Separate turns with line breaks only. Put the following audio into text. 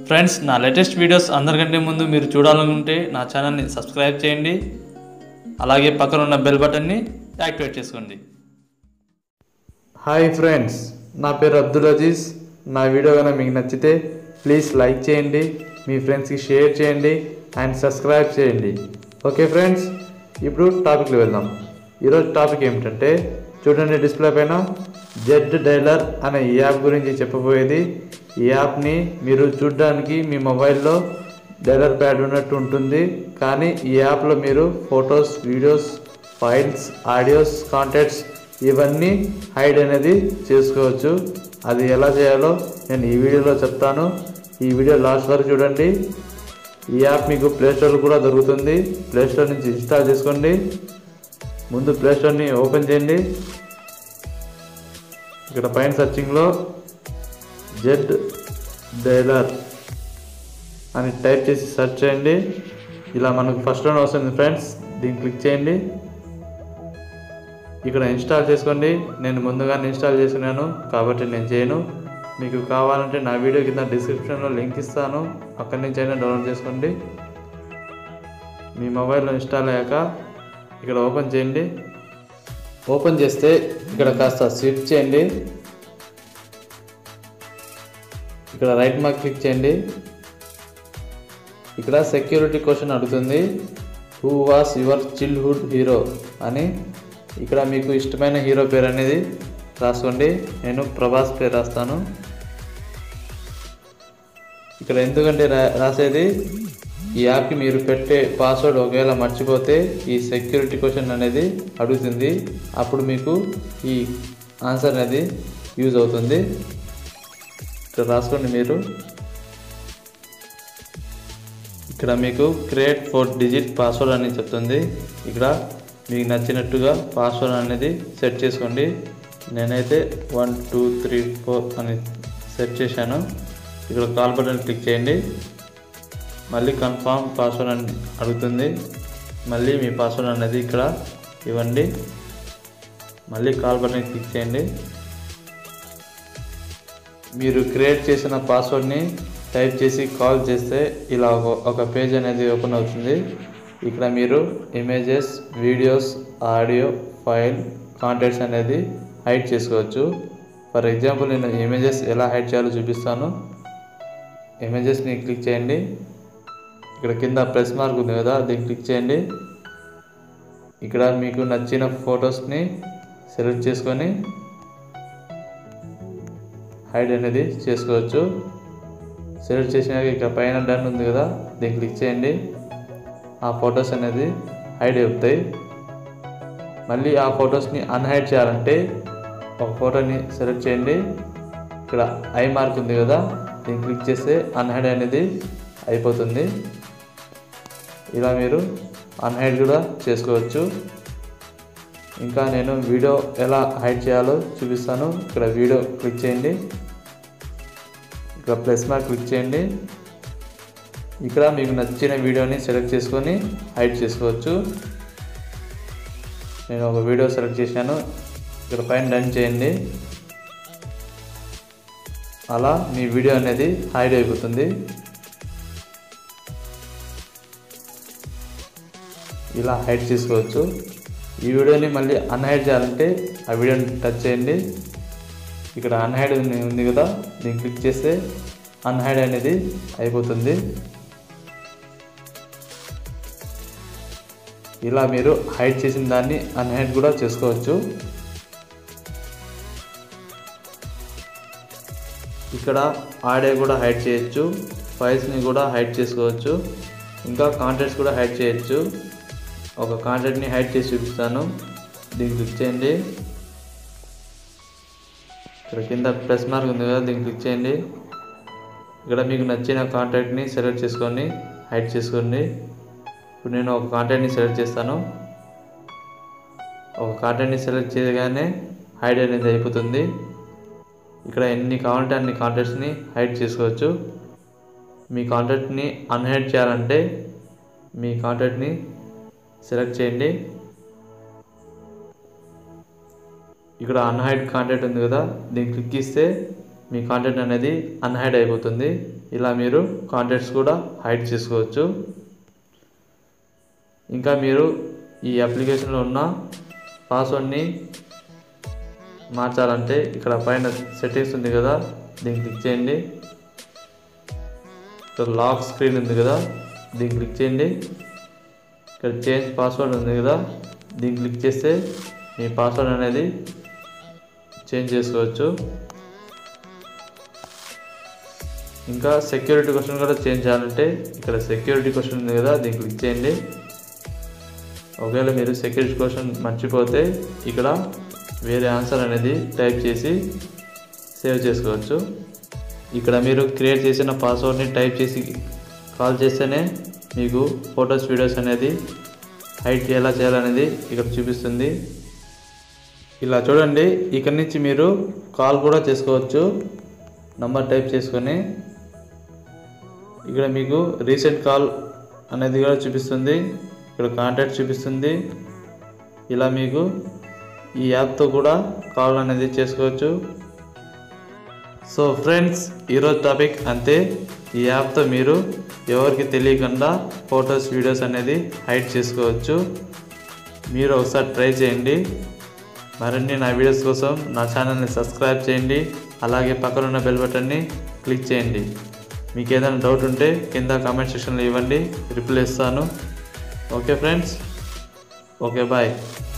friends నా latest videos అందరికంటే ముందు మీరు చూడాలనుకుంటే నా ఛానల్ని సబ్స్క్రైబ్ చేయండి అలాగే పక్కన ఉన్న బెల్ బటన్ని యాక్టివేట్ చేసుకోండి
హాయ్ ఫ్రెండ్స్ నా పేరు అబ్దుల్ అజీజ్ నా వీడియో కనుక మీకు నచ్చితే ప్లీజ్ లైక్ చేయండి మీ ఫ్రెండ్స్కి షేర్ చేయండి అండ్ సబ్స్క్రైబ్ చేయండి ఓకే ఫ్రెండ్స్ ఇప్పుడు టాపిక్లో వెళ్దాం ఈరోజు టాపిక్ ఏమిటంటే చూడండి డిస్ప్లే పైన జెడ్ డైలర్ అనే ఈ యాప్ గురించి చెప్పబోయేది ఈ యాప్ని మీరు చూడడానికి మీ మొబైల్లో డైలర్ ప్యాడ్ ఉన్నట్టు ఉంటుంది కానీ ఈ యాప్లో మీరు photos videos files audios contacts ఇవన్నీ హైడ్ అనేది చేసుకోవచ్చు అది ఎలా చేయాలో నేను ఈ వీడియోలో చెప్తాను ఈ వీడియో లాస్ట్ వరకు చూడండి ఈ యాప్ మీకు ప్లేస్టోర్లో కూడా దొరుకుతుంది ప్లేస్టోర్ నుంచి ఇన్స్టాల్ చేసుకోండి ముందు ప్లేస్టోర్ని ఓపెన్ చేయండి ఇక్కడ పైన సర్చింగ్లో జెడ్ డైలర్ అని టైప్ చేసి సెర్చ్ చేయండి ఇలా మనకు ఫస్ట్లోనే వస్తుంది ఫ్రెండ్స్ దీన్ని క్లిక్ చేయండి ఇక్కడ ఇన్స్టాల్ చేసుకోండి నేను ముందుగానే ఇన్స్టాల్ చేసుకున్నాను కాబట్టి నేను చేయను మీకు కావాలంటే నా వీడియో కింద డిస్క్రిప్షన్లో లింక్ ఇస్తాను అక్కడి నుంచి అయినా డౌన్లోడ్ చేసుకోండి మీ మొబైల్లో ఇన్స్టాల్ అయ్యాక ఇక్కడ ఓపెన్ చేయండి ఓపెన్ చేస్తే ఇక్కడ కాస్త స్విచ్ చేయండి ఇక్కడ రైట్ మార్క్ క్లిక్ చేయండి ఇక్కడ సెక్యూరిటీ క్వశ్చన్ అడుగుతుంది who was your childhood hero అని ఇక్కడ మీకు ఇష్టమైన హీరో పేరు అనేది రాసుకోండి నేను ప్రభాస్ పేరు రాస్తాను ఇక్కడ ఎందుకంటే రా రాసేది ఈ యాప్కి మీరు పెట్టే పాస్వర్డ్ ఒకవేళ మర్చిపోతే ఈ సెక్యూరిటీ క్వశ్చన్ అనేది అడుగుతుంది అప్పుడు మీకు ఈ ఆన్సర్ అనేది యూజ్ అవుతుంది ఇక్కడ రాసుకోండి మీరు ఇక్కడ మీకు క్రియేట్ ఫోర్ డిజిట్ పాస్వర్డ్ అని చెప్తుంది ఇక్కడ మీకు నచ్చినట్టుగా పాస్వర్డ్ అనేది సెట్ చేసుకోండి నేనైతే వన్ టూ త్రీ ఫోర్ అని సెట్ చేశాను ఇక్కడ కాల్ బటన్ క్లిక్ చేయండి మళ్ళీ కన్ఫామ్ పాస్వర్డ్ అని అడుగుతుంది మళ్ళీ మీ పాస్వర్డ్ అనేది ఇక్కడ ఇవ్వండి మళ్ళీ కాల్ బటన్ క్లిక్ చేయండి మీరు క్రియేట్ చేసిన పాస్వర్డ్ని టైప్ చేసి కాల్ చేస్తే ఇలా ఒక- ఒక పేజ్ అనేది ఓపెన్ అవుతుంది ఇక్కడ మీరు images videos audio file contacts అనేది హైడ్ చేసుకోవచ్చు ఫర్ ఎగ్జాంపుల్ నేను ఇమేజెస్ ఎలా హైడ్ చేయాలో చూపిస్తాను ఇమేజెస్ని క్లిక్ చేయండి ఇక్కడ కింద ప్రెస్ మార్క్ ఉంది కదా దీన్ని క్లిక్ చేయండి ఇక్కడ మీకు నచ్చిన ఫొటోస్ని సెలెక్ట్ చేసుకొని హైడ్ అనేది చేసుకోవచ్చు సెలెక్ట్ చేసినాక ఇక్కడ పైన డన్ ఉంది కదా దీన్ని క్లిక్ చేయండి ఆ ఫొటోస్ అనేది హైడ్ అవుతాయి మళ్ళీ ఆ ఫొటోస్ని అన్హైడ్ చేయాలంటే ఒక ఫోటోని సెలెక్ట్ చేయండి ఇక్కడ ఐ మార్క్ ఉంది కదా దీన్ని క్లిక్ చేస్తే అన్హైడ్ అనేది అయిపోతుంది ఇలా మీరు అన్హైడ్ కూడా చేసుకోవచ్చు ఇంకా నేను వీడియో ఎలా హైడ్ చేయాలో చూపిస్తాను ఇక్కడ వీడియో క్లిక్ చేయండి ఇక్కడ ప్లస్ మార్క్ క్లిక్ చేయండి ఇక్కడ మీకు నచ్చిన వీడియోని సెలెక్ట్ చేసుకొని హైడ్ చేసుకోవచ్చు నేను ఒక వీడియో సెలెక్ట్ చేశాను ఇక్కడ పైన డన్ చేయండి అలా మీ వీడియో అనేది హైడ్ అయిపోతుంది ఇలా హైడ్ చేసుకోవచ్చు ఈ వీడియోని మళ్ళీ అన్హైడ్ చేయాలంటే ఆ వీడియోని టచ్ చేయండి ఇక్కడ అన్హైడ్ ఉంది ఉంది కదా దీన్ని క్లిక్ చేస్తే అన్హైడ్ అనేది అయిపోతుంది ఇలా మీరు హైడ్ చేసిన దాన్ని అన్హైడ్ కూడా చేసుకోవచ్చు ఇక్కడ ఆడియో కూడా హైడ్ చేయొచ్చు ఫైల్స్ని కూడా హైడ్ చేసుకోవచ్చు ఇంకా కాంటాక్ట్స్ కూడా హైడ్ చేయొచ్చు ఒక కాంటాక్ట్ని హైడ్ చేసి చూపిస్తాను దీన్ని క్లిక్ చేయండి ఇక్కడ కింద ప్లస్ మార్క్ ఉంది కదా దీన్ని క్లిక్ చేయండి ఇక్కడ మీకు నచ్చిన కాంటాక్ట్ని సెలెక్ట్ చేసుకొని హైడ్ చేసుకోండి ఇప్పుడు నేను ఒక కాంటాక్ట్ని సెలెక్ట్ చేస్తాను ఒక కాంటాక్ట్ని సెలెక్ట్ చేయగానే హైడ్ అనేది అయిపోతుంది ఇక్కడ ఎన్ని కావాలంటే అన్ని కాంటాక్ట్స్ని హైడ్ చేసుకోవచ్చు మీ కాంటాక్ట్ని అన్హైడ్ చేయాలంటే మీ కాంటాక్ట్ని సెలెక్ట్ చేయండి ఇక్కడ అన్హైడ్ కాంటాక్ట్ ఉంది కదా దీన్ని క్లిక్ ఇస్తే మీ కాంటాక్ట్ అనేది అన్హైడ్ అయిపోతుంది ఇలా మీరు కాంటాక్ట్స్ కూడా హైడ్ చేసుకోవచ్చు ఇంకా మీరు ఈ అప్లికేషన్లో ఉన్న పాస్వర్డ్ని మార్చాలంటే ఇక్కడ పైన సెట్టింగ్స్ ఉంది కదా దీన్ని క్లిక్ చేయండి ఇక్కడ లాక్ స్క్రీన్ ఉంది కదా దీన్ని క్లిక్ చేయండి ఇక్కడ చేంజ్ పాస్వర్డ్ ఉంది కదా దీన్ని క్లిక్ చేస్తే మీ పాస్వర్డ్ అనేది చేంజ్ చేసుకోవచ్చు ఇంకా సెక్యూరిటీ క్వశ్చన్ కూడా చేంజ్ చేయాలంటే ఇక్కడ సెక్యూరిటీ క్వశ్చన్ ఉంది కదా దీన్ని క్లిక్ చేయండి ఒకవేళ మీరు సెక్యూరిటీ క్వశ్చన్ మర్చిపోతే ఇక్కడ వేరే ఆన్సర్ అనేది టైప్ చేసి సేవ్ చేసుకోవచ్చు ఇక్కడ మీరు క్రియేట్ చేసిన పాస్వర్డ్ని టైప్ చేసి కాల్ చేస్తేనే మీకు ఫొటోస్ వీడియోస్ అనేది హైట్ ఎలా చేయాలనేది ఇక్కడ చూపిస్తుంది ఇలా చూడండి ఇక్కడ నుంచి మీరు కాల్ కూడా చేసుకోవచ్చు నంబర్ టైప్ చేసుకొని ఇక్కడ మీకు రీసెంట్ కాల్ అనేది కూడా చూపిస్తుంది ఇక్కడ కాంటాక్ట్ చూపిస్తుంది ఇలా మీకు ఈ యాప్తో కూడా కాల్ అనేది చేసుకోవచ్చు సో ఫ్రెండ్స్ ఈరోజు టాపిక్ అంతే ఈ యాప్తో మీరు ఎవరికి తెలియకుండా ఫొటోస్ వీడియోస్ అనేది హైడ్ చేసుకోవచ్చు మీరు ఒకసారి ట్రై చేయండి మరిన్ని నా వీడియోస్ కోసం నా ఛానల్ని సబ్స్క్రైబ్ చేయండి అలాగే పక్కన ఉన్న బెల్ బటన్ని క్లిక్ చేయండి మీకు ఏదైనా డౌట్ ఉంటే కింద కామెంట్ సెక్షన్లో ఇవ్వండి రిప్లై ఇస్తాను ఓకే ఫ్రెండ్స్ ఓకే బాయ్